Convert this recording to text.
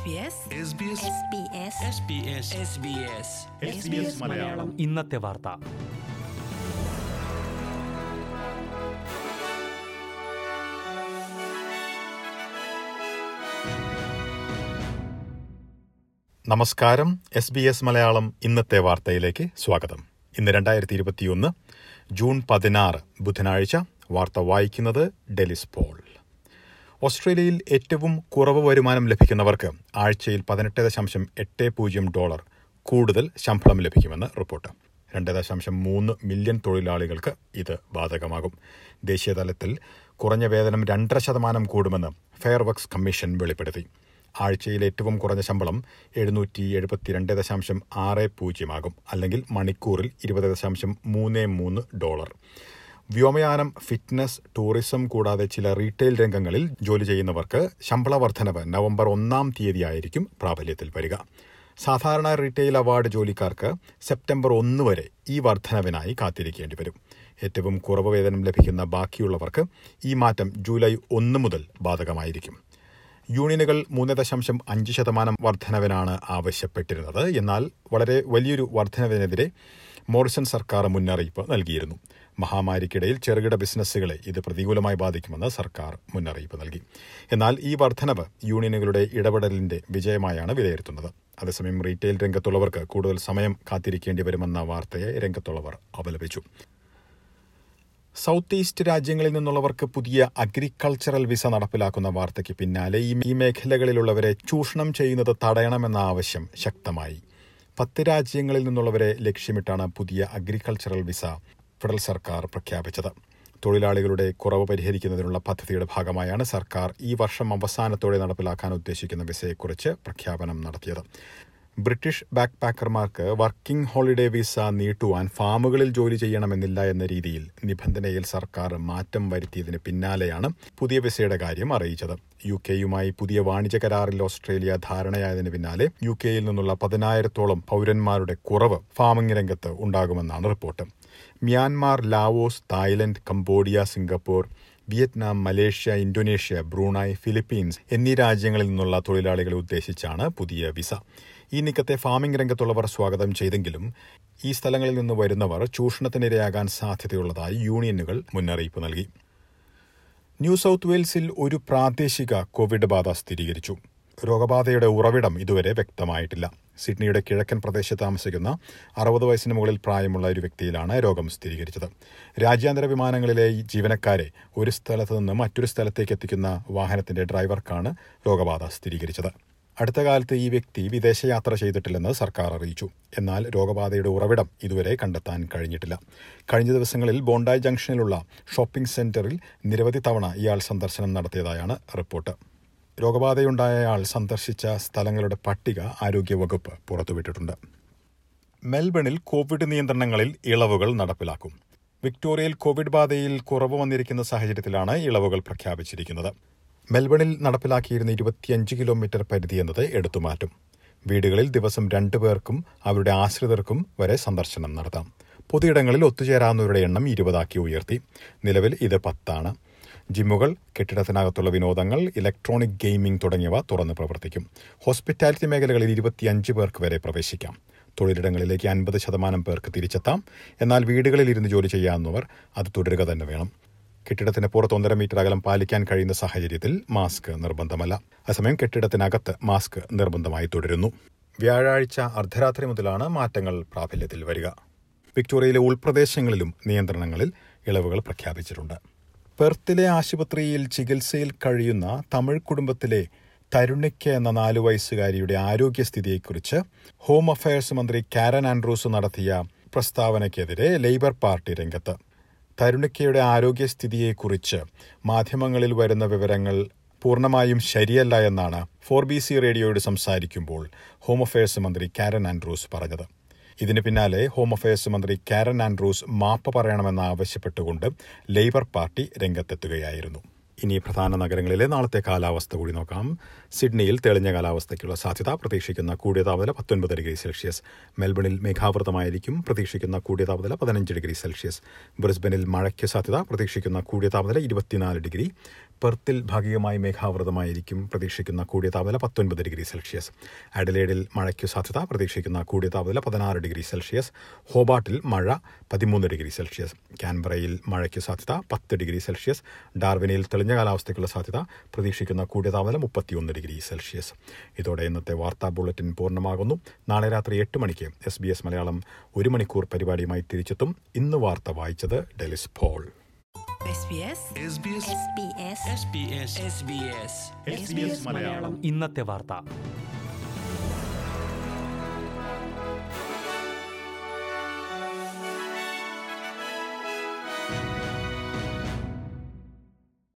മലയാളം ഇന്നത്തെ വാർത്ത നമസ്കാരം എസ് ബി എസ് മലയാളം ഇന്നത്തെ വാർത്തയിലേക്ക് സ്വാഗതം ഇന്ന് രണ്ടായിരത്തി ഇരുപത്തിയൊന്ന് ജൂൺ പതിനാറ് ബുധനാഴ്ച വാർത്ത വായിക്കുന്നത് ഡെലിസ് പോൾ ഓസ്ട്രേലിയയിൽ ഏറ്റവും കുറവ് വരുമാനം ലഭിക്കുന്നവർക്ക് ആഴ്ചയിൽ പതിനെട്ട് ദശാംശം എട്ട് പൂജ്യം ഡോളർ കൂടുതൽ ശമ്പളം ലഭിക്കുമെന്ന് റിപ്പോർട്ട് രണ്ട് ദശാംശം മൂന്ന് മില്യൺ തൊഴിലാളികൾക്ക് ഇത് ബാധകമാകും ദേശീയതലത്തിൽ കുറഞ്ഞ വേതനം രണ്ടര ശതമാനം കൂടുമെന്ന് ഫെയർ വർക്സ് കമ്മീഷൻ വെളിപ്പെടുത്തി ആഴ്ചയിൽ ഏറ്റവും കുറഞ്ഞ ശമ്പളം എഴുന്നൂറ്റി എഴുപത്തിരണ്ട് ദശാംശം ആറ് പൂജ്യമാകും അല്ലെങ്കിൽ മണിക്കൂറിൽ ഇരുപത് ദശാംശം മൂന്ന് മൂന്ന് ഡോളർ വ്യോമയാനം ഫിറ്റ്നസ് ടൂറിസം കൂടാതെ ചില റീറ്റെയിൽ രംഗങ്ങളിൽ ജോലി ചെയ്യുന്നവർക്ക് ശമ്പള വർധനവ് നവംബർ ഒന്നാം തീയതിയായിരിക്കും പ്രാബല്യത്തിൽ വരിക സാധാരണ റീറ്റെയിൽ അവാർഡ് ജോലിക്കാർക്ക് സെപ്റ്റംബർ ഒന്ന് വരെ ഈ വർധനവിനായി കാത്തിരിക്കേണ്ടി വരും ഏറ്റവും കുറവ് വേതനം ലഭിക്കുന്ന ബാക്കിയുള്ളവർക്ക് ഈ മാറ്റം ജൂലൈ ഒന്ന് മുതൽ ബാധകമായിരിക്കും യൂണിയനുകൾ മൂന്ന് ദശാംശം അഞ്ച് ശതമാനം വർധനവിനാണ് ആവശ്യപ്പെട്ടിരുന്നത് എന്നാൽ വളരെ വലിയൊരു വർധനവിനെതിരെ മോറിസൺ സർക്കാർ മുന്നറിയിപ്പ് നൽകിയിരുന്നു മഹാമാരിക്കിടയിൽ ചെറുകിട ബിസിനസ്സുകളെ ഇത് പ്രതികൂലമായി ബാധിക്കുമെന്ന് സർക്കാർ മുന്നറിയിപ്പ് നൽകി എന്നാൽ ഈ വർധനവ് യൂണിയനുകളുടെ ഇടപെടലിന്റെ വിജയമായാണ് വിലയിരുത്തുന്നത് അതേസമയം റീറ്റെയിൽ രംഗത്തുള്ളവർക്ക് കൂടുതൽ സമയം കാത്തിരിക്കേണ്ടി വരുമെന്ന വാർത്തയെ രംഗത്തുള്ളവർ അപലപിച്ചു സൗത്ത് ഈസ്റ്റ് രാജ്യങ്ങളിൽ നിന്നുള്ളവർക്ക് പുതിയ അഗ്രികൾച്ചറൽ വിസ നടപ്പിലാക്കുന്ന വാർത്തയ്ക്ക് പിന്നാലെ ഈ മേഖലകളിലുള്ളവരെ ചൂഷണം ചെയ്യുന്നത് തടയണമെന്ന ആവശ്യം ശക്തമായി പത്ത് രാജ്യങ്ങളിൽ നിന്നുള്ളവരെ ലക്ഷ്യമിട്ടാണ് പുതിയ അഗ്രികൾച്ചറൽ വിസ ഫെഡറൽ സർക്കാർ പ്രഖ്യാപിച്ചത് തൊഴിലാളികളുടെ കുറവ് പരിഹരിക്കുന്നതിനുള്ള പദ്ധതിയുടെ ഭാഗമായാണ് സർക്കാർ ഈ വർഷം അവസാനത്തോടെ നടപ്പിലാക്കാൻ ഉദ്ദേശിക്കുന്ന വിസയെക്കുറിച്ച് പ്രഖ്യാപനം നടത്തിയത് ബ്രിട്ടീഷ് ബാക്ക് പാക്കർമാർക്ക് വർക്കിംഗ് ഹോളിഡേ വിസ നീട്ടുവാൻ ഫാമുകളിൽ ജോലി ചെയ്യണമെന്നില്ല എന്ന രീതിയിൽ നിബന്ധനയിൽ സർക്കാർ മാറ്റം വരുത്തിയതിന് പിന്നാലെയാണ് പുതിയ വിസയുടെ കാര്യം അറിയിച്ചത് യു കെയുമായി പുതിയ വാണിജ്യ കരാറിൽ ഓസ്ട്രേലിയ ധാരണയായതിനു പിന്നാലെ യു കെയിൽ നിന്നുള്ള പതിനായിരത്തോളം പൌരന്മാരുടെ കുറവ് ഫാമിംഗ് രംഗത്ത് ഉണ്ടാകുമെന്നാണ് report Myanmar Laos Thailand Cambodia Singapore Vietnam Malaysia Indonesia Brunei Philippines എന്നീ രാജ്യങ്ങളിൽ നിന്നുള്ള തൊഴിലാളികളെ ഉദ്ദേശിച്ചാണ് പുതിയ വിസ ഈ നീക്കത്തെ ഫാമിംഗ് രംഗത്തുള്ളവർ സ്വാഗതം ചെയ്തെങ്കിലും ഈ സ്ഥലങ്ങളിൽ നിന്ന് വരുന്നവർ ചൂഷണത്തിനിരയാകാൻ സാധ്യതയുള്ളതായി യൂണിയനുകൾ മുന്നറിയിപ്പ് നൽകി ന്യൂ സൌത്ത് വെയിൽസിൽ ഒരു പ്രാദേശിക കോവിഡ് ബാധ സ്ഥിരീകരിച്ചു രോഗബാധയുടെ ഉറവിടം ഇതുവരെ വ്യക്തമായിട്ടില്ല സിഡ്നിയുടെ കിഴക്കൻ പ്രദേശത്ത് താമസിക്കുന്ന അറുപത് വയസ്സിന് മുകളിൽ പ്രായമുള്ള ഒരു വ്യക്തിയിലാണ് രോഗം സ്ഥിരീകരിച്ചത് രാജ്യാന്തര വിമാനങ്ങളിലെ ഈ ജീവനക്കാരെ ഒരു സ്ഥലത്ത് നിന്ന് മറ്റൊരു സ്ഥലത്തേക്ക് എത്തിക്കുന്ന വാഹനത്തിന്റെ ഡ്രൈവർക്കാണ് രോഗബാധ സ്ഥിരീകരിച്ചത് അടുത്ത കാലത്ത് ഈ വ്യക്തി വിദേശയാത്ര ചെയ്തിട്ടില്ലെന്ന് സർക്കാർ അറിയിച്ചു എന്നാൽ രോഗബാധയുടെ ഉറവിടം ഇതുവരെ കണ്ടെത്താൻ കഴിഞ്ഞിട്ടില്ല കഴിഞ്ഞ ദിവസങ്ങളിൽ ബോണ്ടായ് ജംഗ്ഷനിലുള്ള ഷോപ്പിംഗ് സെന്ററിൽ നിരവധി തവണ ഇയാൾ സന്ദർശനം നടത്തിയതായാണ് റിപ്പോർട്ട് രോഗബാധയുണ്ടായയാൾ സന്ദർശിച്ച സ്ഥലങ്ങളുടെ പട്ടിക ആരോഗ്യവകുപ്പ് പുറത്തുവിട്ടിട്ടുണ്ട് മെൽബണിൽ കോവിഡ് നിയന്ത്രണങ്ങളിൽ ഇളവുകൾ നടപ്പിലാക്കും വിക്ടോറിയയിൽ കോവിഡ് ബാധയിൽ കുറവ് വന്നിരിക്കുന്ന സാഹചര്യത്തിലാണ് ഇളവുകൾ പ്രഖ്യാപിച്ചിരിക്കുന്നത് മെൽബണിൽ നടപ്പിലാക്കിയിരുന്ന ഇരുപത്തിയഞ്ച് കിലോമീറ്റർ പരിധി എന്നത് എടുത്തുമാറ്റും വീടുകളിൽ ദിവസം രണ്ടു പേർക്കും അവരുടെ ആശ്രിതർക്കും വരെ സന്ദർശനം നടത്താം പൊതുയിടങ്ങളിൽ ഒത്തുചേരാവുന്നവരുടെ എണ്ണം ഇരുപതാക്കി ഉയർത്തി നിലവിൽ ഇത് പത്താണ് ജിമ്മുകൾ കെട്ടിടത്തിനകത്തുള്ള വിനോദങ്ങൾ ഇലക്ട്രോണിക് ഗെയിമിംഗ് തുടങ്ങിയവ തുറന്ന് പ്രവർത്തിക്കും ഹോസ്പിറ്റാലിറ്റി മേഖലകളിൽ ഇരുപത്തിയഞ്ച് പേർക്ക് വരെ പ്രവേശിക്കാം തൊഴിലിടങ്ങളിലേക്ക് അൻപത് ശതമാനം പേർക്ക് തിരിച്ചെത്താം എന്നാൽ വീടുകളിൽ ഇരുന്ന് ജോലി ചെയ്യാവുന്നവർ അത് തുടരുക തന്നെ വേണം കെട്ടിടത്തിന് പുറത്ത് ഒന്നര മീറ്റർ അകലം പാലിക്കാൻ കഴിയുന്ന സാഹചര്യത്തിൽ മാസ്ക് നിർബന്ധമല്ല അതേസമയം കെട്ടിടത്തിനകത്ത് മാസ്ക് നിർബന്ധമായി തുടരുന്നു വ്യാഴാഴ്ച അർദ്ധരാത്രി മുതലാണ് മാറ്റങ്ങൾ പ്രാബല്യത്തിൽ വരിക വിക്ടോറിയയിലെ ഉൾപ്രദേശങ്ങളിലും നിയന്ത്രണങ്ങളിൽ ഇളവുകൾ പ്രഖ്യാപിച്ചിട്ടുണ്ട് പെർത്തിലെ ആശുപത്രിയിൽ ചികിത്സയിൽ കഴിയുന്ന തമിഴ് കുടുംബത്തിലെ തരുണിക്ക എന്ന നാലു വയസ്സുകാരിയുടെ ആരോഗ്യസ്ഥിതിയെക്കുറിച്ച് ഹോം അഫയേഴ്സ് മന്ത്രി കാരൻ ആൻഡ്രൂസ് നടത്തിയ പ്രസ്താവനയ്ക്കെതിരെ ലേബർ പാർട്ടി രംഗത്ത് തരുണിക്കയുടെ ആരോഗ്യസ്ഥിതിയെക്കുറിച്ച് മാധ്യമങ്ങളിൽ വരുന്ന വിവരങ്ങൾ പൂർണ്ണമായും ശരിയല്ല എന്നാണ് ഫോർ ബി സി റേഡിയോയോട് സംസാരിക്കുമ്പോൾ ഹോം അഫയേഴ്സ് മന്ത്രി കാരൻ ആൻഡ്രൂസ് പറഞ്ഞത് ഇതിന് പിന്നാലെ ഹോം അഫയേഴ്സ് മന്ത്രി കാരൻ ആൻഡ്രൂസ് മാപ്പ് പറയണമെന്ന് ആവശ്യപ്പെട്ടുകൊണ്ട് ലേബർ പാർട്ടി രംഗത്തെത്തുകയായിരുന്നു ഇനി പ്രധാന നഗരങ്ങളിലെ നാളത്തെ കാലാവസ്ഥ കൂടി നോക്കാം സിഡ്നിയിൽ തെളിഞ്ഞ കാലാവസ്ഥയ്ക്കുള്ള സാധ്യത പ്രതീക്ഷിക്കുന്ന കൂടിയ താപനില പത്തൊൻപത് ഡിഗ്രി സെൽഷ്യസ് മെൽബണിൽ മേഘാവൃതമായിരിക്കും പ്രതീക്ഷിക്കുന്ന കൂടിയ താപനില പതിനഞ്ച് ഡിഗ്രി സെൽഷ്യസ് ബ്രിസ്ബനിൽ മഴയ്ക്ക് സാധ്യത പ്രതീക്ഷിക്കുന്ന കൂടിയ താപനില ഇരുപത്തിനാല് ഡിഗ്രി പെർത്തിൽ ഭാഗികമായി മേഘാവൃതമായിരിക്കും പ്രതീക്ഷിക്കുന്ന കൂടിയ താപനില പത്തൊൻപത് ഡിഗ്രി സെൽഷ്യസ് അഡലേഡിൽ മഴയ്ക്കു സാധ്യത പ്രതീക്ഷിക്കുന്ന കൂടിയ താപനില പതിനാറ് ഡിഗ്രി സെൽഷ്യസ് ഹോബാട്ടിൽ മഴ പതിമൂന്ന് ഡിഗ്രി സെൽഷ്യസ് കാൻബറയിൽ മഴയ്ക്കു സാധ്യത പത്ത് ഡിഗ്രി സെൽഷ്യസ് ഡാർവിനിൽ തെളിഞ്ഞ കാലാവസ്ഥയ്ക്കുള്ള സാധ്യത പ്രതീക്ഷിക്കുന്ന കൂടിയ താപനില മുപ്പത്തിയൊന്ന് ഡിഗ്രി സെൽഷ്യസ് ഇതോടെ ഇന്നത്തെ വാർത്താ ബുള്ളറ്റിൻ പൂർണ്ണമാകുന്നു നാളെ രാത്രി എട്ട് മണിക്ക് എസ് ബി എസ് മലയാളം ഒരു മണിക്കൂർ പരിപാടിയുമായി തിരിച്ചെത്തും ഇന്ന് വാർത്ത വായിച്ചത് Delis Paul SBS SBS SBS SBS ഇന്നത്തെ വാർത്ത